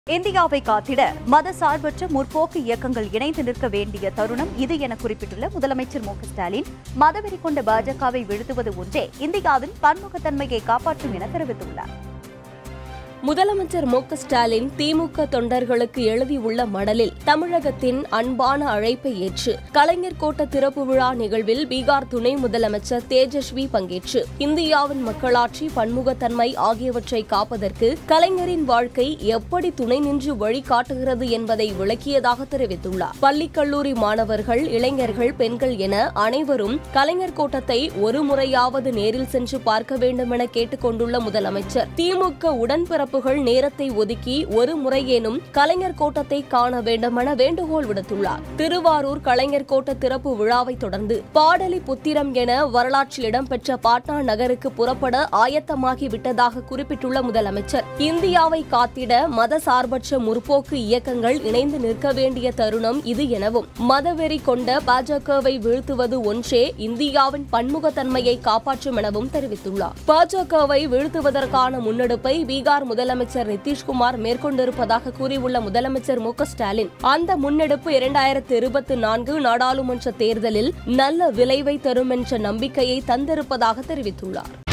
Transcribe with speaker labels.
Speaker 1: இந்தியாவை காத்திட மத சார்பற்ற முற்போக்கு இயக்கங்கள் இணைந்து நிற்க வேண்டிய தருணம் இது என குறிப்பிட்டுள்ள முதலமைச்சர் மு க ஸ்டாலின் மதவெறி கொண்ட பாஜகவை வீழ்த்துவது ஒன்றே இந்தியாவின் பன்முகத்தன்மையை காப்பாற்றும் என தெரிவித்துள்ளார்
Speaker 2: முதலமைச்சர் மு க ஸ்டாலின் திமுக தொண்டர்களுக்கு எழுதியுள்ள மடலில் தமிழகத்தின் அன்பான அழைப்பை ஏற்று கலைஞர் கோட்ட திறப்பு விழா நிகழ்வில் பீகார் துணை முதலமைச்சர் தேஜஸ்வி பங்கேற்று இந்தியாவின் மக்களாட்சி பன்முகத்தன்மை ஆகியவற்றை காப்பதற்கு கலைஞரின் வாழ்க்கை எப்படி துணை நின்று வழிகாட்டுகிறது என்பதை விளக்கியதாக தெரிவித்துள்ளார் பள்ளி கல்லூரி மாணவர்கள் இளைஞர்கள் பெண்கள் என அனைவரும் கலைஞர் கோட்டத்தை ஒரு முறையாவது நேரில் சென்று பார்க்க வேண்டும் என கேட்டுக் கொண்டுள்ள முதலமைச்சர் திமுக உடன்பிறப்புகள் நேரத்தை ஒதுக்கி ஒரு முறையேனும் கலைஞர் கோட்டத்தை காண வேண்டுமென வேண்டுகோள் விடுத்துள்ளார் திருவாரூர் கலைஞர் கோட்ட திறப்பு விழாவை தொடர்ந்து பாடலி புத்திரம் என வரலாற்றில் இடம்பெற்ற பாட்னா நகருக்கு புறப்பட ஆயத்தமாகி விட்டதாக குறிப்பிட்டுள்ள முதலமைச்சர் இந்தியாவை காத்திட மத சார்பற்ற முற்போக்கு இயக்கங்கள் இணைந்து நிற்க வேண்டிய தருணம் இது எனவும் மதவெறி கொண்ட பாஜகவை வீழ்த்துவது ஒன்றே இந்தியாவின் பன்முகத்தன்மையை காப்பாற்றும் எனவும் தெரிவித்துள்ளார் பாஜகவை வீழ்த்துவதற்கான முன்னெடுப்பை பீகார் முதலமைச்சர் நிதிஷ்குமார் மேற்கொண்டிருப்பதாக கூறியுள்ள முதலமைச்சர் மு க ஸ்டாலின் அந்த முன்னெடுப்பு இரண்டாயிரத்து இருபத்தி நான்கு நாடாளுமன்ற தேர்தலில் நல்ல விளைவை தரும் என்ற நம்பிக்கையை தந்திருப்பதாக தெரிவித்துள்ளார்